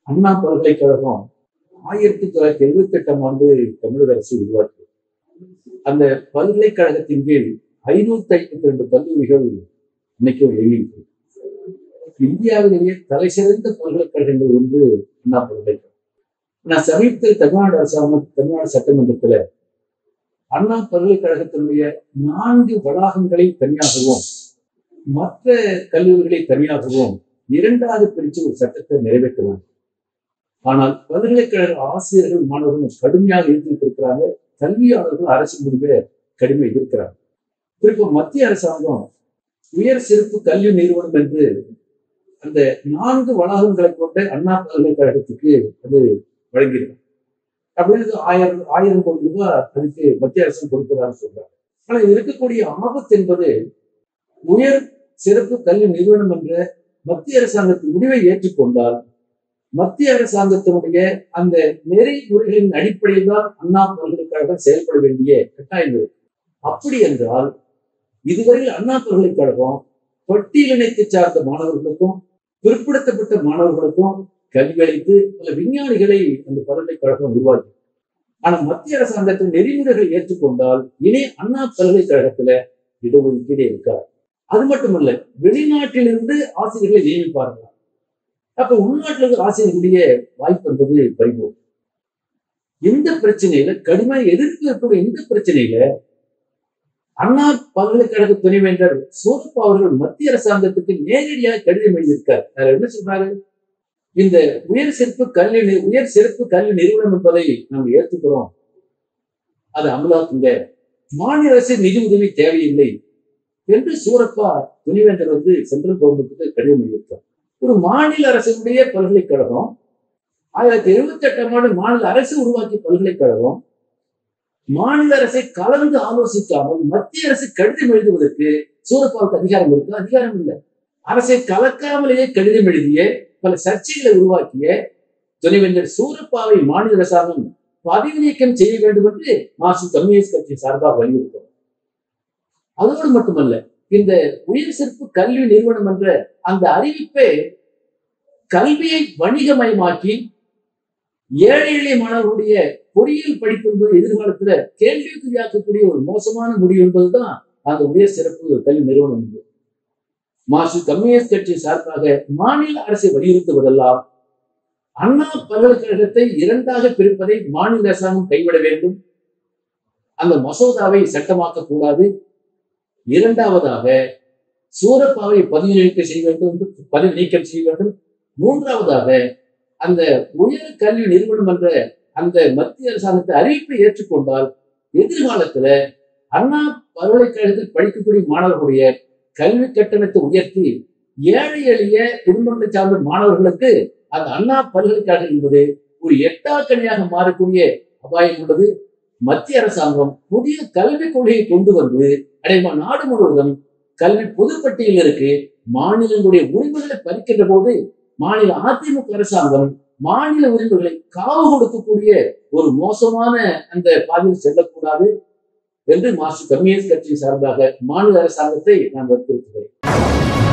அண்ணா பல்கலைக்கழகம் ஆயிரத்தி தொள்ளாயிரத்தி எழுபத்தி எட்டாம் ஆண்டு தமிழக அரசு உருவாக்கியது அந்த பல்கலைக்கழகத்தின் கீழ் ஐநூத்தி ஐம்பத்தி ரெண்டு கல்லூரிகள் இன்னைக்கும் இயங்கிட்டு இந்தியாவிலேயே தலை சிறந்த பல்கலைக்கழகங்கள் ஒன்று அண்ணா பல்கலைக்கழகம் நான் சமீபத்தில் தமிழ்நாடு அரசாங்கம் தமிழ்நாடு சட்டமன்றத்துல அண்ணா பல்கலைக்கழகத்தினுடைய நான்கு வளாகங்களை தனியாகவும் மற்ற கல்லூரிகளை தனியாகவும் இரண்டாவது பிரிச்சு ஒரு சட்டத்தை நிறைவேற்றலாம் ஆனால் பல்கலைக்கழக ஆசிரியர்கள் மாணவர்கள் கடுமையாக எதிர்த்திருக்கிறாங்க கல்வியாளர்கள் அரசு முடிவை கடுமை எதிர்க்கிறாங்க திருப்ப மத்திய அரசாங்கம் உயர் சிறப்பு கல்வி நிறுவனம் என்று அந்த நான்கு வளாகங்களை கொண்ட அண்ணா பல்கலைக்கழகத்துக்கு அது வழங்கியிருக்கு அப்படின்னு ஆயிரம் ஆயிரம் கோடி ரூபாய் அதுக்கு மத்திய அரசு கொடுப்பதாக சொல்றாங்க ஆனா இது இருக்கக்கூடிய ஆபத்து என்பது உயர் சிறப்பு கல்வி நிறுவனம் என்ற மத்திய அரசாங்கத்தின் முடிவை ஏற்றுக்கொண்டால் மத்திய அரசாங்கத்தினுடைய அந்த நெறிமுறைகளின் அடிப்படையில் தான் அண்ணா பல்கலைக்கழகம் செயல்பட வேண்டிய கட்டாயம் இருக்கு அப்படி என்றால் இதுவரையில் அண்ணா பல்கலைக்கழகம் பட்டியலினத்தை சார்ந்த மாணவர்களுக்கும் பிற்படுத்தப்பட்ட மாணவர்களுக்கும் கல்வி அளித்து பல விஞ்ஞானிகளை அந்த பல்கலைக்கழகம் உருவாக்கி ஆனா மத்திய அரசாங்கத்தின் நெறிமுறைகளை ஏற்றுக்கொண்டால் இனி அண்ணா பல்கலைக்கழகத்துல இடஒதுக்கீடு இருக்காது அது மட்டுமல்ல வெளிநாட்டிலிருந்து ஆசிரியர்களை நியமிப்பார்கள் அப்ப உள்நாட்டில் இருக்கிற ஆசிரியர்களுடைய வாய்ப்பு என்பது பறிபோகும் இந்த பிரச்சனையில கடுமையாக எதிர்ப்பு இருக்கக்கூடிய இந்த பிரச்சனையில அண்ணா பல்கலைக்கழக துணைவேந்தர் சூரப்பா அவர்கள் மத்திய அரசாங்கத்துக்கு நேரடியாக கடிதம் எழுதியிருக்கார் அதுல என்ன சொல்றாரு இந்த உயர் சிறப்பு கல்வி நி- உயர் சிறப்பு கல்வி நிறுவனம் என்பதை நாம் ஏற்றுக்கிறோம் அது அமலாக்குங்க மாநில அரசு நிதி உதவி தேவையில்லை என்று சூரப்பா துணைவேந்தர் வந்து சென்ட்ரல் கவர்மெண்ட்டுக்கு கடிதம் எழுதியிருக்கார் ஒரு மாநில அரசினுடைய பல்கலைக்கழகம் ஆயிரத்தி எழுபத்தி எட்டாம் ஆண்டு மாநில அரசு உருவாக்கிய பல்கலைக்கழகம் மாநில அரசை கலந்து ஆலோசிக்காமல் மத்திய அரசு கடிதம் எழுதுவதற்கு சூரப்பாவுக்கு அதிகாரம் இருக்கு அதிகாரம் இல்லை அரசை கலக்காமலேயே கடிதம் எழுதிய பல சர்ச்சைகளை உருவாக்கிய துணைவேந்தர் சூரப்பாவை மாநில அரசாங்கம் பதவி நீக்கம் செய்ய வேண்டும் என்று மார்க்சிஸ்ட் கம்யூனிஸ்ட் கட்சி சார்பாக வலியுறுத்தும் அதோடு மட்டுமல்ல இந்த உயர் சிறப்பு கல்வி நிறுவனம் என்ற அந்த அறிவிப்பை கல்வியை வணிகமயமாக்கி ஏழை எளிய மாணவர்களுடைய பொறியியல் படிப்பு என்பது எதிர்காலத்துல கேள்விக்குறியாக்கக்கூடிய ஒரு மோசமான முடிவு என்பதுதான் அந்த உயர் சிறப்பு கல்வி நிறுவனம் என்பது மார்க்சிஸ்ட் கம்யூனிஸ்ட் கட்சி சார்பாக மாநில அரசை வலியுறுத்துவதெல்லாம் அண்ணா பல்கலைக்கழகத்தை இரண்டாக பிரிப்பதை மாநில அரசாங்கம் கைவிட வேண்டும் அந்த மசோதாவை சட்டமாக்க கூடாது இரண்டாவதாக சூரப்பாவை பதவி நீக்கம் செய்ய வேண்டும் பதவி நீக்கம் செய்ய வேண்டும் மூன்றாவதாக அந்த உயர் கல்வி நிறுவனம் என்ற அந்த மத்திய அரசாங்கத்தை அறிவிப்பை ஏற்றுக்கொண்டால் எதிர்காலத்துல அண்ணா பல்கலைக்கழகத்தில் படிக்கக்கூடிய மாணவர்களுடைய கல்வி கட்டணத்தை உயர்த்தி ஏழை எளிய குடும்பங்களை சார்ந்த மாணவர்களுக்கு அந்த அண்ணா பல்கலைக்கழகம் என்பது ஒரு எட்டாக்கணியாக மாறக்கூடிய அபாயம் உள்ளது மத்திய அரசாங்கம் புதிய கல்விக் கொள்கையை கொண்டு வந்து அடைமா நாடு முழுவதும் கல்வி பொதுப்பட்டியல் இருக்கு மாநிலங்களுடைய உரிமைகளை பறிக்கின்ற போது மாநில அதிமுக அரசாங்கம் மாநில உரிமைகளை காவு கொடுக்கக்கூடிய ஒரு மோசமான அந்த பாதையில் செல்லக்கூடாது என்று மார்க்சிஸ்ட் கம்யூனிஸ்ட் கட்சி சார்பாக மாநில அரசாங்கத்தை நான் வற்புறுத்துகிறேன்